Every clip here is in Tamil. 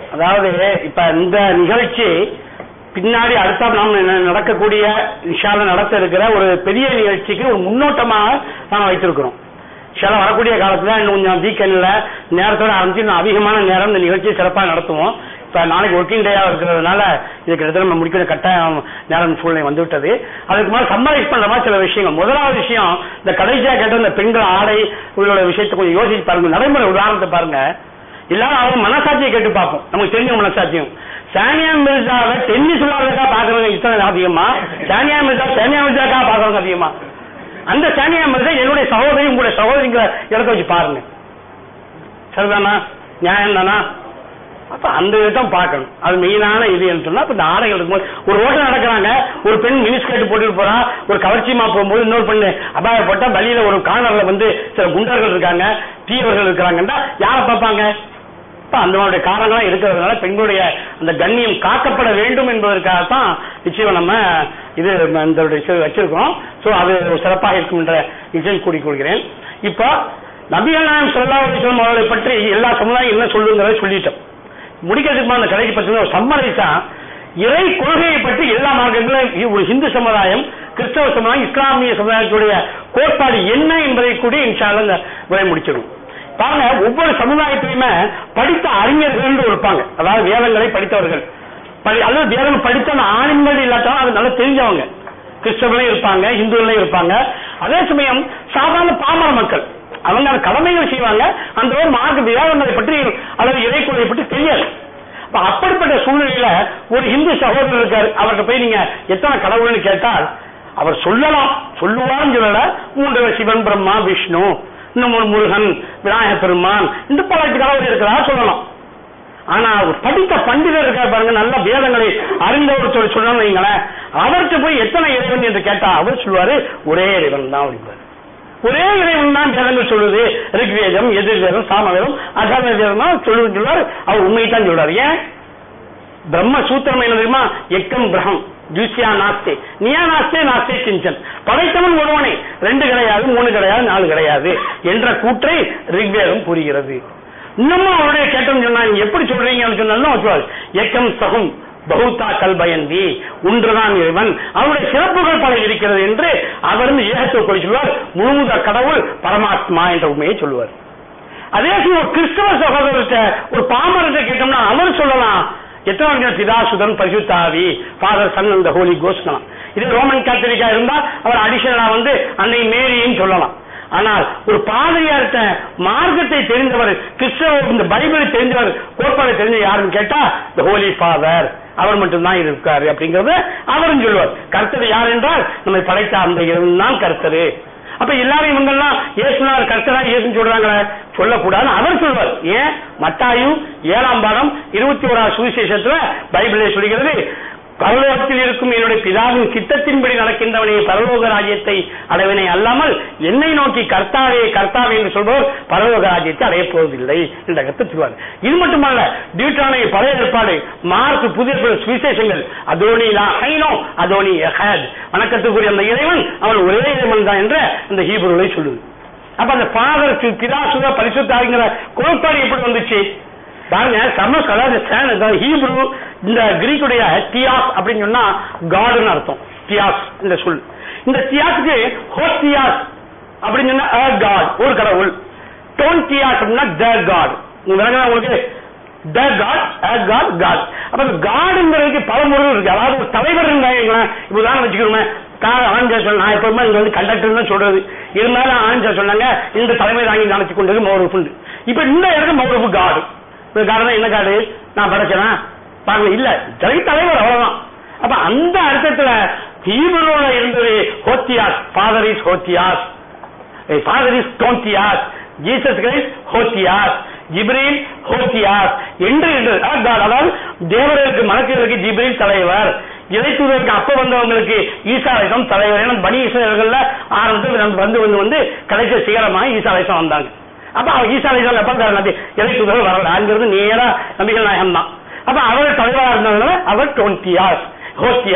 அதாவது இப்ப இந்த நிகழ்ச்சி பின்னாடி அடுத்த நாம் ந- நடக்கக்கூடிய விஷால நடத்த இருக்கிற ஒரு பெரிய நிகழ்ச்சிக்கு ஒரு முன்னோட்டமாக நாம் வைத்திருக்கிறோம் சில வரக்கூடிய காலத்துல இன்னும் கொஞ்சம் வீக்கெண்ட்ல நேரத்தோட ஆரம்பிச்சு இன்னும் அதிகமான நேரம் இந்த நிகழ்ச்சியை சிறப்பாக நடத்துவோம் இப்ப நாளைக்கு ஒர்க்கிங் டேயா இருக்கிறதுனால இதுக்கு இடத்துல நம்ம முடிக்கிற கட்டாயம் நேரம் சூழ்நிலை வந்துவிட்டது அதுக்கு மேல சம்மரைஸ் பண்ற மாதிரி சில விஷயங்கள் முதலாவது விஷயம் இந்த கடைசியா கேட்ட இந்த பெண்கள் ஆடை உள்ள விஷயத்தை கொஞ்சம் யோசிச்சு பாருங்க நடைமுறை உதாரணத்தை பாருங்க எல்லாரும் அவங்க மனசாட்சியை கேட்டு பார்ப்போம் நமக்கு தெரிஞ்ச மனசாட்சியும் சானியா மிர்சாவை டென்னிஸ் விளையாடுறதுக்காக பாக்குறவங்க இத்தனை அதிகமா சானியா மிர்சா சானியா மிர்சாக்காக பாக்குறவங்க அதிகமா அந்த சானியா மிர்சா என்னுடைய சகோதரி உங்களுடைய சகோதரிங்கிற இடத்த வச்சு பாருங்க சரிதானா நியாயம் தானா அப்ப அந்த இதான் பார்க்கணும் அது மெயினான இது சொன்னா இப்ப இந்த ஆடைகள் இருக்கும்போது ஒரு ரோட்டில் நடக்கிறாங்க ஒரு பெண் மினிஸ்கர்ட் போட்டுட்டு போறா ஒரு கவர்ச்சியமா போகும்போது இன்னொரு பெண்ணு அபாய போட்டா வழியில ஒரு கார்னர்ல வந்து சில குண்டர்கள் இருக்காங்க தீவர்கள் இருக்கிறாங்கன்னா யாரை பார்ப்பாங்க இப்ப அந்த மாதிரி காரணங்களாம் இருக்கிறதுனால பெண்களுடைய அந்த கண்ணியம் காக்கப்பட வேண்டும் என்பதற்காகத்தான் நிச்சயம் நம்ம இது இந்த ஒரு விஷயம் வச்சிருக்கோம் சோ அது ஒரு சிறப்பாக இருக்கும் என்ற நிச்சயம் கூறிக்கொள்கிறேன் இப்போ நபிகள் நாயம் சொல்லா அவர்களை பற்றி எல்லா சமுதாயம் என்ன சொல்லுங்கிறத சொல்லிட்டோம் முடிக்கிறதுக்கு முன்னாடி அந்த கடைக்கு பற்றி ஒரு சம்மரைசா இறை கொள்கையை பற்றி எல்லா மார்க்கங்களும் ஒரு இந்து சமுதாயம் கிறிஸ்தவ சமுதாயம் இஸ்லாமிய சமுதாயத்துடைய கோட்பாடு என்ன என்பதை கூட இன்ஷால்ல இந்த உரை முடிச்சிடும் பாருங்க ஒவ்வொரு சமுதாயத்திலுமே படித்த அறிஞர்கள் இருப்பாங்க அதாவது வேதங்களை படித்தவர்கள் படி அல்லது வேதம் படித்த ஆணின்கள் இல்லாட்டாலும் அது நல்லா தெரிஞ்சவங்க கிறிஸ்தவர்களையும் இருப்பாங்க இந்துக்களையும் இருப்பாங்க அதே சமயம் சாதாரண பாமர மக்கள் அவங்க அந்த கடமைகள் செய்வாங்க அந்த ஒரு மார்க்க வேதங்களை பற்றி அல்லது இறைக்குறையை பற்றி தெரியாது அப்ப அப்படிப்பட்ட சூழ்நிலையில ஒரு இந்து சகோதரர் இருக்காரு அவர்கிட்ட போய் நீங்க எத்தனை கடவுள்னு கேட்டால் அவர் சொல்லலாம் சொல்லுவான்னு சொல்லல மூன்று சிவன் பிரம்மா விஷ்ணு இன்னும் ஒரு முருகன் விநாயகர் பெருமான் இந்த பல கடவுள் இருக்கிறதா சொல்லலாம் ஆனா ஒரு படித்த பண்டிதர் இருக்கார் பாருங்க நல்ல வேதங்களை அறிந்தவர் சொல்லணும் வைங்களேன் அவர்கிட்ட போய் எத்தனை இறைவன் என்று கேட்டா அவர் சொல்லுவாரு ஒரே இறைவன் தான் அப்படிம்பாரு ஒரே இறைவன் தான் வேதங்கள் சொல்லுது ரிக்வேதம் எதிர்வேதம் சாமவேதம் அசாம வேதம் தான் சொல்லுது சொல்லுவார் அவர் உண்மையை தான் சொல்றாரு ஏன் பிரம்ம சூத்திரம் என்ன தெரியுமா எக்கம் பிரகம் ஜூசியா நாஸ்தே நியா நாஸ்தே நாஸ்தே கிஞ்சன் படைத்தவன் ஒருவனை ரெண்டு கிடையாது மூணு கிடையாது நாலு கிடையாது என்ற கூற்றை ரிக்வேதம் கூறுகிறது இன்னமும் அவருடைய கேட்டோம் சொன்னா நீங்க எப்படி சொல்றீங்கன்னு சொன்னாலும் சொல்லுவார் எக்கம் சகும் பகுத்தா கல்பயந்தி ஒன்றுதான் இறைவன் அவருடைய சிறப்புகள் பல இருக்கிறது என்று அவர் ஏகத்துவ கொலை சொல்வார் முழுமுத கடவுள் பரமாத்மா என்ற உண்மையை சொல்லுவார் அதே சமயம் ஒரு கிறிஸ்தவ சகோதரர்கிட்ட ஒரு பாமரத்தை கேட்டோம்னா அவர் சொல்லலாம் எத்தனை வருஷம் பிதாசுதன் பரிசுத்தாவி ஃபாதர் சன் அந்த ஹோலி கோஸ்ட்லாம் இது ரோமன் கேத்தலிக்கா இருந்தா அவர் அடிஷனலா வந்து அன்னை மேரின்னு சொல்லலாம் ஆனால் ஒரு பாதிரியார்கிட்ட மார்க்கத்தை தெரிந்தவர் கிறிஸ்தவ இந்த பைபிளை தெரிஞ்சவர் கோட்பாடை தெரிஞ்ச யாருன்னு கேட்டா த ஹோலி ஃபாதர் அவர் மட்டும்தான் இருக்காரு அப்படிங்கறது அவரும் சொல்லுவார் கர்த்தர் யார் என்றால் நம்மை படைத்த அந்த இறைவன் தான் கர்த்தரு அப்ப எல்லாரும் இவங்கெல்லாம் இயேசுனார் கர்த்தரா இயேசுன்னு சொல்றாங்களே சொல்லக்கூடாது அவர் சொல்வார் ஏன் மத்தாயும் ஏழாம் பாடம் இருபத்தி ஓராம் சுவிசேஷத்துல பைபிளே சொல்கிறது பரலோகத்தில் இருக்கும் என்னுடைய பிதாவின் சித்தத்தின்படி நடக்கின்றவனே பரலோக ராஜ்யத்தை அடைவனை அல்லாமல் என்னை நோக்கி கர்த்தாவே கர்த்தாவே என்று சொல்பவர் பரலோக ராஜ்யத்தை அடையப் போவதில்லை என்ற கருத்து சொல்வார் இது மட்டுமல்ல டியூட்டானை பழைய ஏற்பாடு மார்க் புதிய சுவிசேஷங்கள் அதோனி ஹைனோ அதோனி ஹேத் வணக்கத்துக்குரிய அந்த இறைவன் அவன் ஒரே இறைவன் தான் என்ற அந்த ஹீபுருளை சொல்லுது அப்ப அந்த ஃபாதர் பிதாசுத பரிசுத்தாங்கிற கோட்பாடு எப்படி வந்துச்சு பாருங்க சமஸ் அதாவது ஹீப்ரு இந்த கிரீக்குடைய டியாஸ் அப்படின்னு சொன்னா காடுன்னு அர்த்தம் டியாஸ் இந்த சொல் இந்த டியாஸுக்கு ஹோஸ்டியாஸ் அப்படின்னு சொன்னா காட் ஒரு கடவுள் டோன் டியாஸ் அப்படின்னா த காட் உங்களுக்கு த காட் காட் காட் அப்ப காடுங்கிறதுக்கு பல முறை இருக்கு அதாவது ஒரு தலைவர் இருந்தாங்க இப்ப உதாரணம் வச்சுக்கிறோமே ஆண்ஜா சொல்ல நான் எப்பவுமே இங்க வந்து கண்டக்டர் தான் சொல்றது இருந்தாலும் ஆண்ஜா சொன்னாங்க இந்த தலைமை தாங்கி நினைச்சு கொண்டது மௌரூப் இப்ப இந்த இடத்துல மௌரூப் காடு காரணம் என்ன காடு நான் படைச்சனா பாருங்க இல்ல ஜெய் தலைவர் அவ்வளவுதான் அப்ப அந்த அர்த்தத்துல ஹீபரோட இருந்தது ஹோத்தியாஸ் ஃபாதர் இஸ் ஹோத்தியாஸ் ஃபாதர் இஸ் டோன்டியாஸ் ஜீசஸ் கிரைஸ்ட் ஹோத்தியாஸ் ஜிப்ரீல் ஹோத்தியாஸ் என்று அதாவது தேவர்களுக்கு மலக்குகளுக்கு ஜிப்ரீல் தலைவர் இறைத்தூதருக்கு அப்ப வந்தவங்களுக்கு ஈசாலேசம் தலைவர் ஏன்னா பனி ஈஸ்வரர்கள்ல ஆரம்பத்தில் வந்து வந்து வந்து கடைசி சிகரமாக ஈசாலேசம் வந்தாங்க அப்ப அவர் ஈசாலேசம் எப்ப நபி இறைத்தூதர் வரல அங்கிருந்து நேரா நபிகள் நாயகம் தான் அப்ப அவர் தலைவராக இருந்ததுனால அவர் டோன்டியாஸ் ஹோஸ்டியாஸ்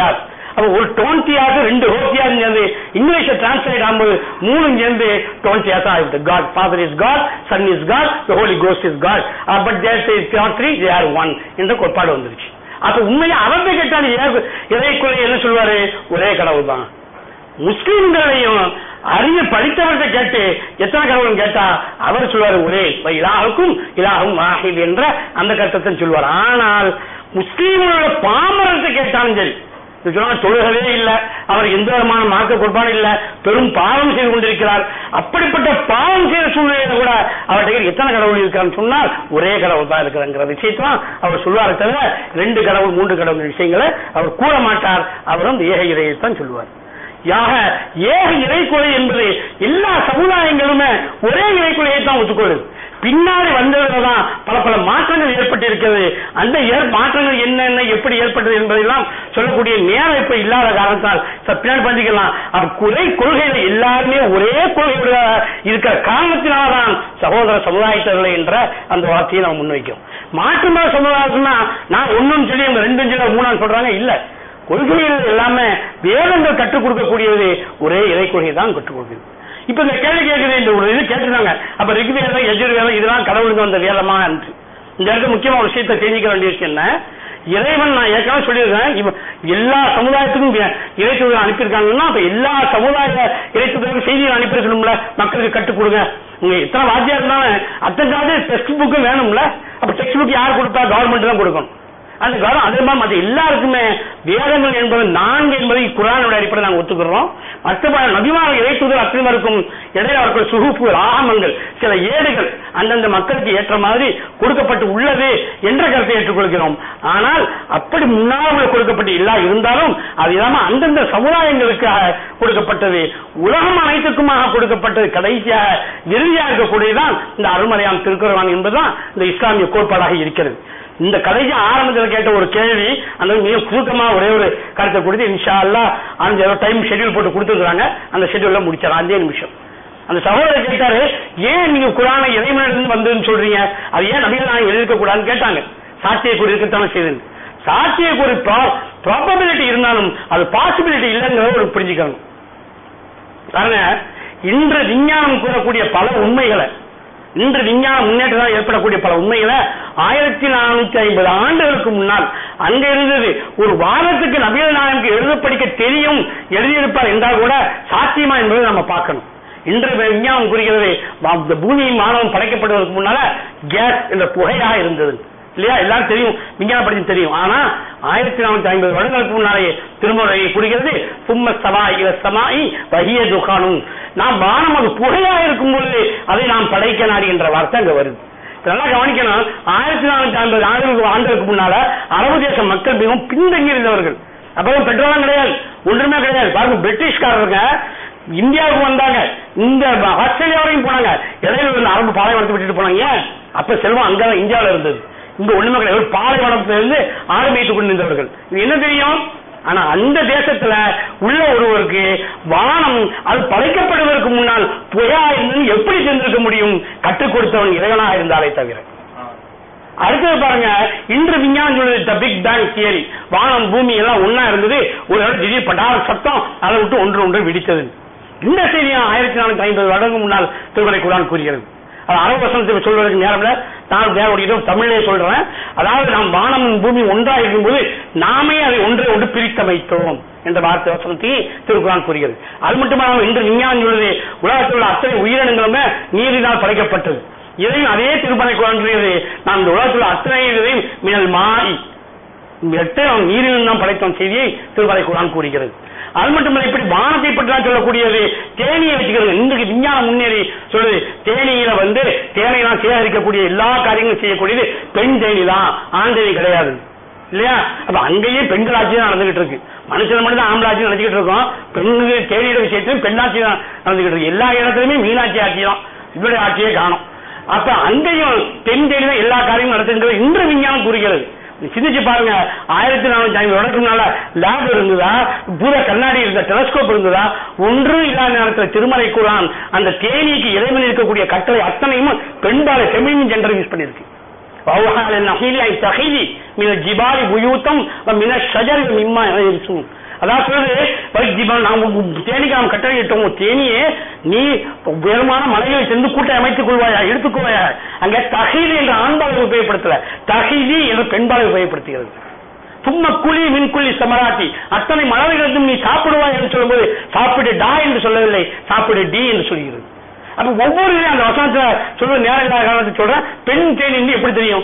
அப்ப ஒரு டோன்டியாக ரெண்டு ஹோத்தியாக சேர்ந்து இங்கிலீஷ் டிரான்ஸ்லேட் ஆகும்போது மூணும் சேர்ந்து டோன்டியாக தான் ஆகிடுது God father is God son is God the holy ghost is God but there is not three they are one என்ற கோட்பாடு வந்துருச்சு அப்ப உண்மையா அவர்கிட்ட கேட்டால் இறைக்குறை என்ன சொல்வாரு ஒரே கடவுள் தான் முஸ்லிம்களையும் அறிய படித்தவர்கிட்ட கேட்டு எத்தனை கடவுள் கேட்டா அவர் சொல்வாரு ஒரே இலாவுக்கும் இலாகும் வாஹித் என்ற அந்த கருத்தை சொல்வார் ஆனால் முஸ்லீம்களோட பாமரத்தை கேட்டாலும் சரி இது சொன்னா தொழுகவே இல்ல அவர் எந்த விதமான மார்க்க கொடுப்பானும் இல்ல பெரும் பாவம் செய்து கொண்டிருக்கிறார் அப்படிப்பட்ட பாவம் செய்த சூழ்நிலையில கூட அவர்கிட்ட எத்தனை கடவுள் இருக்கான்னு சொன்னால் ஒரே கடவுள் தான் இருக்கிறங்கிற விஷயத்தான் அவர் சொல்வாரு தவிர ரெண்டு கடவுள் மூன்று கடவுள் விஷயங்களை அவர் கூற மாட்டார் அவரும் ஏக இறையைத்தான் சொல்லுவார் யாக ஏக இறைக்குறை என்பது எல்லா சமுதாயங்களுமே ஒரே இறைக்குறையை தான் ஒத்துக்கொள்ளுது பின்னாடி வந்ததுலதான் பல பல மாற்றங்கள் ஏற்பட்டிருக்கிறது அந்த மாற்றங்கள் என்னென்ன எப்படி ஏற்பட்டது என்பதெல்லாம் சொல்லக்கூடிய நேரம் இப்ப இல்லாத காரணத்தால் பின்னாடி பண்ணிக்கலாம் அப்ப குறை கொள்கையில எல்லாருமே ஒரே கொள்கையுடைய இருக்கிற காரணத்தினால்தான் சகோதர சமுதாயத்தவர்களை என்ற அந்த வார்த்தையை நம்ம முன்வைக்கும் மாற்றுமா சமுதாயம்னா நான் ஒன்னும் சொல்லி அவங்க ரெண்டும் சொல்லி மூணாம் சொல்றாங்க இல்ல கொள்கைகள் எல்லாமே வேதங்கள் கற்றுக் கொடுக்கக்கூடியது ஒரே இறை கொள்கை தான் கற்றுக் கொடுக்குது இப்ப இந்த கேள்வி கேட்குது இந்த ஒரு இது கேட்டுருந்தாங்க அப்ப ரிக்வேதம் எஜுர்வேதம் இதெல்லாம் கடவுளுக்கு வந்த வேதமா என்று இந்த இடத்துல முக்கியமா ஒரு விஷயத்தை தெரிஞ்சுக்க வேண்டிய விஷயம் என்ன இறைவன் நான் ஏற்கனவே சொல்லியிருக்கேன் இப்ப எல்லா சமுதாயத்துக்கும் இறைத்துவர்கள் அனுப்பியிருக்காங்கன்னா அப்ப எல்லா சமுதாய இறைத்துவர்களுக்கும் செய்திகள் அனுப்பியிருக்கணும்ல மக்களுக்கு கற்றுக் கொடுங்க உங்க எத்தனை வாத்தியா இருந்தாலும் அத்தனை டெக்ஸ்ட் புக்கும் வேணும்ல அப்ப டெக்ஸ்ட் புக் யார் கொடுத்தா கவர்மெண்ட் தான் கொடுக்கணும் அந்த காலம் அதே மாதிரி மற்ற எல்லாருக்குமே வேதங்கள் என்பது நான்கு என்பதை குரானோட அடிப்படை நாங்கள் ஒத்துக்கிறோம் மற்ற நபிமான இறைத்துதல் அத்தனைவருக்கும் இடையில அவர்கள் சுகுப்புகள் ஆகமங்கள் சில ஏடுகள் அந்தந்த மக்களுக்கு ஏற்ற மாதிரி கொடுக்கப்பட்டு உள்ளது என்ற கருத்தை ஏற்றுக்கொள்கிறோம் ஆனால் அப்படி முன்னால் கொடுக்கப்பட்டு இல்லா இருந்தாலும் அது இல்லாம அந்தந்த சமுதாயங்களுக்காக கொடுக்கப்பட்டது உலகம் அனைத்துக்குமாக கொடுக்கப்பட்டது கடைசியாக இறுதியாக இருக்கக்கூடியதான் இந்த அருள்மறையாம் திருக்குறவான் என்பதுதான் இந்த இஸ்லாமிய கோட்பாடாக இருக்கிறது இந்த கடைசி ஆரம்பத்தில் கேட்ட ஒரு கேள்வி அந்த மிக சுருக்கமா ஒரே ஒரு கருத்தை கொடுத்து இன்ஷா அல்லா அந்த டைம் ஷெட்யூல் போட்டு கொடுத்துருக்காங்க அந்த ஷெட்யூல்ல முடிச்சிடலாம் அஞ்சே நிமிஷம் அந்த சகோதரர் கேட்டாரு ஏன் நீங்க குரானை இறைவனிலிருந்து வந்ததுன்னு சொல்றீங்க அது ஏன் நபிகள் நான் எழுதிக்க கூடாதுன்னு கேட்டாங்க சாட்சியை கூறி இருக்கத்தானே செய்து சாட்சியை கூறி ப்ராபபிலிட்டி இருந்தாலும் அது பாசிபிலிட்டி இல்லைங்கிறத ஒரு புரிஞ்சுக்கணும் பாருங்க இன்று விஞ்ஞானம் கூறக்கூடிய பல உண்மைகளை இன்று விஞ்ஞான முன்னேற்றம் ஏற்படக்கூடிய பல உண்மைகளை ஆயிரத்தி நானூத்தி ஐம்பது ஆண்டுகளுக்கு முன்னால் அங்க இருந்தது ஒரு வாரத்துக்கு நபிகள் நாயனுக்கு எழுத படிக்க தெரியும் எழுதியிருப்பார் என்றால் கூட சாத்தியமா என்பதை நம்ம பார்க்கணும் இன்று விஞ்ஞானம் குறிக்கிறது இந்த பூமியின் மாணவன் படைக்கப்படுவதற்கு முன்னால கேஸ் என்ற புகையாக இருந்தது இல்லையா எல்லாரும் தெரியும் விஞ்ஞான படிச்சு தெரியும் ஆனா ஆயிரத்தி நானூத்தி ஐம்பது வருடங்களுக்கு முன்னாலே திருமுறையை குறிக்கிறது சும்ம சபா இல சமாயி வகிய துகானும் நாம் வானம் அது புகையா இருக்கும் பொழுது அதை நாம் படைக்க நாடி என்ற வார்த்தை அங்க வருது நல்லா கவனிக்கணும் ஆயிரத்தி நானூத்தி ஐம்பது ஆண்டுகளுக்கு ஆண்டுகளுக்கு முன்னால அரபு தேச மக்கள் மிகவும் பின்தங்கி இருந்தவர்கள் அப்பவும் பெட்ரோலும் கிடையாது ஒன்றுமே கிடையாது பாருங்க பிரிட்டிஷ்காரருங்க இந்தியாவுக்கு வந்தாங்க இந்த ஆஸ்திரேலியா வரையும் போனாங்க இடையில இருந்த அரபு பாலைவனத்தை விட்டுட்டு போனாங்க அப்ப செல்வம் அங்க இந்தியாவில இருந்தது இங்க ஒண்ணுமே கிடையாது பாலைவனத்துல இருந்து ஆரம்பித்துக் கொண்டிருந்தவர்கள் இது என்ன தெரியும் ஆனா அந்த தேசத்துல உள்ள ஒருவருக்கு வானம் அது படைக்கப்படுவதற்கு முன்னால் புயா இருந்து எப்படி தெரிந்திருக்க முடியும் கற்றுக் கொடுத்தவன் இறைவனாக இருந்தாலே தவிர அடுத்தது பாருங்க இன்று விஞ்ஞானம் சொல்லுது பிக் பேங் தியரி வானம் பூமி எல்லாம் ஒன்னா இருந்தது ஒரு திடீர் படாத சத்தம் அதை விட்டு ஒன்று ஒன்று வெடித்தது இந்த செய்தியும் ஆயிரத்தி நானூத்தி ஐம்பது வருடங்களுக்கு முன்னால் திருமலை குரான் கூறுகிறது அரபு வசனத்தை சொல்வதற்கு நேரம் நான் வேற தமிழே சொல்றேன் அதாவது நாம் வானம் பூமி ஒன்றா இருக்கும்போது நாமே அதை ஒன்றை ஒன்று பிரித்தமைத்தோம் என்ற வார்த்தை வசனத்தை திருக்குறான் கூறுகிறது அது மட்டுமல்லாமல் இன்று விஞ்ஞானம் சொல்லுது உலகத்தில் உள்ள அத்தனை உயிரினங்களுமே நீரினால் படைக்கப்பட்டது இதையும் அதே திருப்பனை குரான் நான் இந்த உலகத்தில் அத்தனை இதையும் மினல் மாய் எட்டு நீரில் தான் படைத்தோம் செய்தியை திருவரை குரான் கூறுகிறது அது மட்டுமல்ல இப்படி வானத்தை பற்றி சொல்லக்கூடியது தேனியை வச்சுக்கிறது இன்றைக்கு விஞ்ஞானம் முன்னேறி சொல்லுது தேனியில வந்து தேனையெல்லாம் சேகரிக்கக்கூடிய எல்லா காரியங்களும் செய்யக்கூடியது பெண் தேனி தான் ஆண் தேனி கிடையாது இல்லையா அப்ப அங்கேயே பெண்கள் ஆட்சி தான் நடந்துகிட்டு இருக்கு மனுஷன் மட்டும் தான் ஆம்பளாட்சி நடந்துகிட்டு இருக்கோம் பெண்ணுக்கு தேனியோட விஷயத்திலும் பெண்ணாட்சி தான் நடந்துகிட்டு இருக்கு எல்லா இடத்துலயுமே மீனாட்சி ஆட்சி தான் இவருடைய ஆட்சியே காணும் அப்ப அங்கேயும் பெண் தேனி தான் எல்லா காரியமும் நடத்துகின்றது இன்று விஞ்ஞானம் கூறுகிறது சிந்திச்சு பாருங்க ஆயிரத்தி நானூத்தி ஐம்பது வருடத்துக்கு முன்னால லேப் இருந்ததா பூத கண்ணாடி இருந்த டெலஸ்கோப் இருந்ததா ஒன்றும் இல்லாத நேரத்தில் திருமலை குரான் அந்த தேனிக்கு இறைவன் இருக்கக்கூடிய கட்டளை அத்தனையும் பெண்பால ஃபெமினின் ஜெண்டர் யூஸ் பண்ணிருக்கு وأوحى للنخيل أن تخذي من الجبال بيوتا ومن الشجر مما يرسون அதான் சொல்றது வைத்தியம் நாம் தேனிக்கு நாம் கட்டளையிட்டோம் தேனியே நீ உயரமான மலைகளை சென்று கூட்டை அமைத்துக் கொள்வாயா எடுத்துக்கொள்வாயா அங்க தகிதி என்ற ஆண்பாலை உபயோகப்படுத்தல தகிதி என்ற பெண்பாலை உபயோகப்படுத்துகிறது சும்மா குழி மின்குழி சமராட்டி அத்தனை மலர்களும் நீ சாப்பிடுவாய் என்று சொல்லும்போது சாப்பிடு டா என்று சொல்லவில்லை சாப்பிடு டி என்று சொல்கிறது அப்ப ஒவ்வொரு இதையும் அந்த வசனத்துல சொல்ற நேர இல்லாத காரணத்தை சொல்றேன் பெண் தேனி எப்படி தெரியும்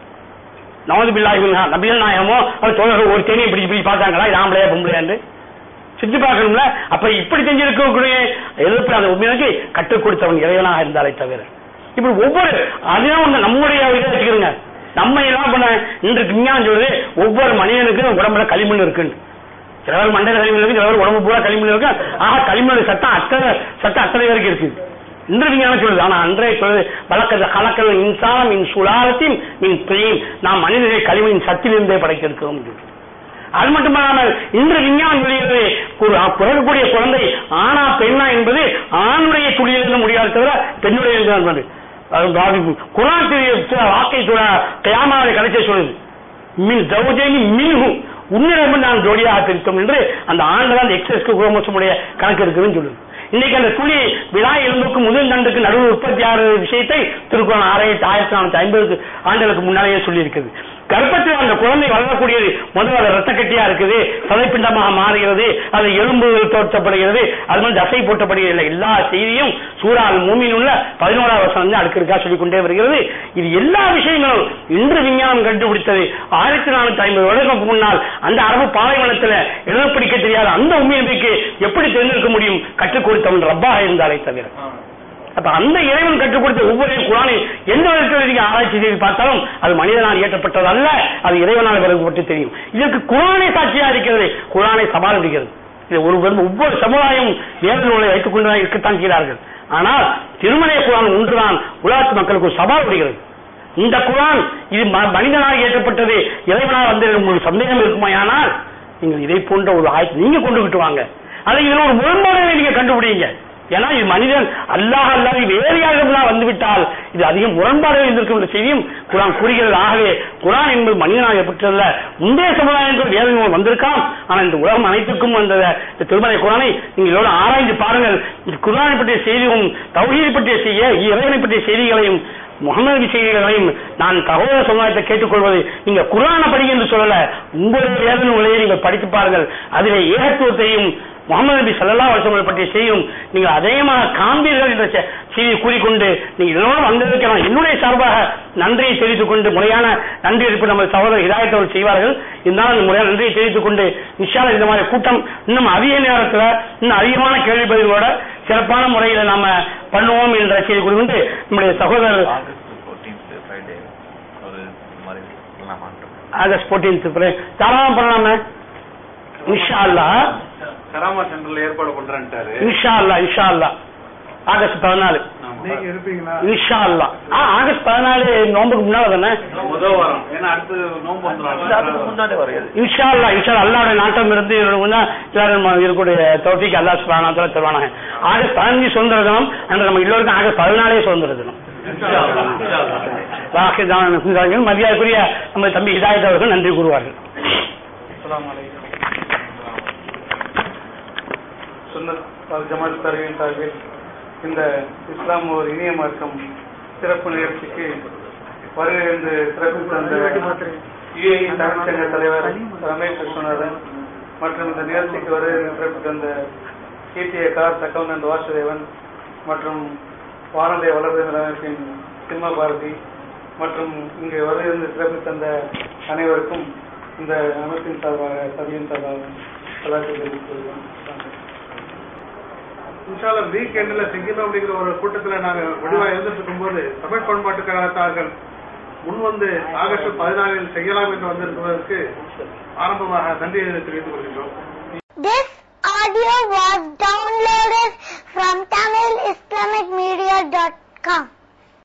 நவது பில்லாஹிமின்ஹா நபிகள் நாயகமோ அவர் தோழர்கள் ஒரு தேனியை பிடிச்சு பிடிச்சு பார்த்தாங்களா இது ஆம்பளையா பொம்பளையாண்டு செஞ்சு பார்க்கணும்ல அப்ப இப்படி செஞ்சிருக்கக்கூடிய எதிர்ப்பு அந்த உண்மையாக்கு கற்றுக் கொடுத்தவன் இறைவனாக இருந்தாலே தவிர இப்படி ஒவ்வொரு அதையும் ஒண்ணு நம்முடைய இதை வச்சுக்கிறோங்க நம்ம என்ன பண்ண இன்றைக்கு விஞ்ஞானம் சொல்லுது ஒவ்வொரு மனிதனுக்கும் உடம்புல களிமண் இருக்குன்னு சிலவர் மண்டல களிமண் இருக்கு சிலவர் உடம்பு பூரா களிமண் இருக்கு ஆக களிமண் சட்டம் அத்தனை சட்டம் அத்தனை பேருக்கு இருக்குது இன்று விஞ்ஞானம் சொல்லுது ஆனா அன்றைய சொல்லுது வழக்கத கலக்கல் இன்சானம் இன் சுலாலத்தின் இன் பிரியும் நாம் மனிதனை களிமணின் சத்திலிருந்தே படைத்திருக்கிறோம் என்று. அது மட்டுமல்லாமல் இன்று விஞ்ஞானம் சொல்கிறது ஒரு பிறக்கக்கூடிய குழந்தை ஆனா பெண்ணா என்பது ஆணுடைய துளியிலிருந்து முடியாது தவிர பெண்ணுடைய இருந்து என்பது அது பாதிப்பு. குரான் தெரிய வாக்கை சொல்ல கயாமாவை கடைசிய சொல்லுது மின் ஜவுஜேனி மின்ஹு உன்னிடம் நான் ஜோடியாக திருத்தம் என்று அந்த ஆண்டு அந்த எக்ஸஸ்க்கு குரோமோசமுடைய கணக்கு இருக்குதுன்னு சொல்லுது இன்னைக்கு அந்த துளி விழா எலும்புக்கு முதல் தண்டுக்கு நடுவு உற்பத்தி ஆறு விஷயத்தை திருக்குறள் ஆயிரத்தி ஆயிரத்தி நானூத்தி ஐம்பது ஆண்டுகளுக்கு முன்னாலேயே சொல்லி இருக்குது கர்ப்பத்தில் அந்த குழந்தை வளரக்கூடியது முதல்ல அது ரத்த கட்டியா இருக்குது சதைப்பிண்டமாக மாறுகிறது அது எலும்புகள் தோற்றப்படுகிறது அது மாதிரி தசை போட்டப்படுகிறது எல்லா செய்தியும் சூறால் மூமியில் உள்ள பதினோராவது வருஷம் வந்து அடுக்கடுக்கா சொல்லிக் கொண்டே வருகிறது இது எல்லா விஷயங்களும் இன்று விஞ்ஞானம் கண்டுபிடித்தது ஆயிரத்தி நானூத்தி ஐம்பது வருடங்களுக்கு முன்னால் அந்த அரபு பாலைவனத்தில் எழுத படிக்க தெரியாத அந்த உண்மைக்கு எப்படி தெரிந்திருக்க முடியும் கற்றுக் கொடுத்தவன் ரப்பாக இருந்தாலே தவிர அப்ப அந்த இறைவன் கற்றுக் கொடுத்த ஒவ்வொரு குரானை எந்த விதத்தில் நீங்க ஆராய்ச்சி செய்து பார்த்தாலும் அது மனிதனால் இயற்றப்பட்டது அல்ல அது இறைவனால் விளக்கப்பட்டு தெரியும் இதற்கு குரானை சாட்சியா இருக்கிறது குரானை சவால் விடுகிறது இது ஒரு ஒவ்வொரு சமுதாயம் வேத நூலை வைத்துக் கொண்டுதான் இருக்கத்தான் செய்கிறார்கள் ஆனால் திருமலை குரான் ஒன்றுதான் உலகத்து மக்களுக்கு ஒரு சவால் விடுகிறது இந்த குரான் இது ம- மனிதனால் இயற்றப்பட்டது இறைவனால் வந்து உங்களுக்கு சந்தேகம் இருக்குமாயானால் நீங்கள் இதை போன்ற ஒரு ஆய்வு நீங்க கொண்டுகிட்டு வாங்க அதை இதுல ஒரு முரண்பாடுகளை நீங்க கண்டுபிடிங்க ஏன்னா இது மனிதன் அல்லாஹ் அல்லாஹ் வேறு யாரெல்லாம் வந்துவிட்டால் இது அதிகம் முரண்பாடுகள் இருந்திருக்கும் என்ற செய்தியும் குரான் கூறுகிறது ஆகவே குரான் என்பது மனிதனாக ஏற்பட்டதல்ல முந்தைய சமுதாயங்கள் வேறு நூல் வந்திருக்கலாம் ஆனா இந்த உலகம் அனைத்துக்கும் வந்த இந்த திருமலை குரானை நீங்க இதோட ஆராய்ந்து பாருங்கள் இந்த குரானை பற்றிய செய்தியும் தௌஹீதை பற்றிய செய்ய இறைவனை பற்றிய செய்திகளையும் முகமது நபி செய்திகளையும் நான் சகோதர சமுதாயத்தை கேட்டுக்கொள்வது நீங்க குரானை படிங்க என்று சொல்லல உங்களுடைய வேத நூலையை நீங்கள் படித்து பாருங்கள் அதிலே ஏகத்துவத்தையும் முகமது நபி சல்லா வருஷம் பற்றிய செய்யும் நீங்கள் அதேமாக காண்பீர்கள் என்ற செ- செய்தியை கூறிக்கொண்டு நீங்க இதனோடு வந்ததற்கு நான் என்னுடைய சார்பாக நன்றியை தெரிவித்துக் கொண்டு முறையான நன்றி இருப்பு நம்ம சகோதரர் இதாயத்தை அவர்கள் செய்வார்கள் இருந்தாலும் அந்த முறையான நன்றியை தெரிவித்துக் கொண்டு நிச்சயம் இந்த மாதிரி கூட்டம் இன்னும் அதிக நேரத்தில் இன்னும் அதிகமான கேள்வி பதில்களோட சிறப்பான முறையில் நாம பண்ணுவோம் என்ற செய்தி குறித்து நம்முடைய சகோதரர் ஆகஸ்ட் ஃபோர்டீன்த் ஃப்ரைடே ஒரு இந்த மாதிரி பண்ணலாமான்ட்டு ஆகஸ்ட் போர்டீன்த் தாராளம் பண்ணலாமே இன்ஷா அல்லாஹ் கராமா சென்டர்ல ஏற்பாடு பண்றேன்ட்டாரு இன்ஷா அல்லாஹ் இன்ஷா அல்லாஹ் ஆகஸ்ட் பதினாலு நீங்க இருப்பீங்களா இன்ஷா அல்லாஹ் ஆ ஆகஸ்ட் பதினாலு நோம்புக்கு முன்னால தானே முதல் வாரம் ஏன்னா அடுத்து நோம்பு வந்துடும் முன்னாடி வரையாது இன்ஷா அல்லாஹ் இன்ஷா அல்லாஹ் அல்லாஹ்வுடைய நாட்டம் இருந்து இவங்க தான் எல்லாரும் இருக்கக்கூடிய தௌஃபீக் அல்லாஹ் சுப்ஹானஹு வ தஆலா தருவானாங்க ஆகஸ்ட் பதினஞ்சு சுதந்திர தினம் அன்று நம்ம எல்லோருக்கும் ஆகஸ்ட் பதினாலே சுதந்திர தினம் வாக்கு தான் மரியாதைக்குரிய நம்ம தம்பி ஹிதாயத் அவர்கள் நன்றி கூறுவார்கள் சுன்னத் அல் ஜமாத் தருவின் சார்பில் இந்த இஸ்லாம் ஒரு இனிய மார்க்கம் சிறப்பு நிகழ்ச்சிக்கு வருகை என்று சிறப்பு தந்த யுஏஇ தமிழ்ச்சங்க தலைவர் ரமேஷ் விஸ்வநாதன் மற்றும் இந்த நிகழ்ச்சிக்கு வருகை என்று சிறப்பு தந்த கீர்த்திய கார் சக்கவனந்த் வாசுதேவன் மற்றும் வானொலி வளர்ந்த அமைப்பின் சிம்ம பாரதி மற்றும் இங்கு வருகின்ற சிறப்பு தந்த அனைவருக்கும் இந்த அமைப்பின் சார்பாக சபையின் சார்பாக எல்லாத்தையும் தெரிவித்துக் கொள்கிறோம் இன்ஷால்லா வீக்கெண்ட்ல செங்கிலம் அப்படிங்கிற ஒரு கூட்டத்துல நாங்க முடிவா இருந்துட்டு இருக்கும்போது தமிழ் பண்பாட்டு கழகத்தார்கள் முன் வந்து ஆகஸ்ட் பதினாலில் செய்யலாம் என்று வந்திருப்பதற்கு ஆரம்பமாக நன்றியை தெரிவித்துக் கொள்கின்றோம் This audio was downloaded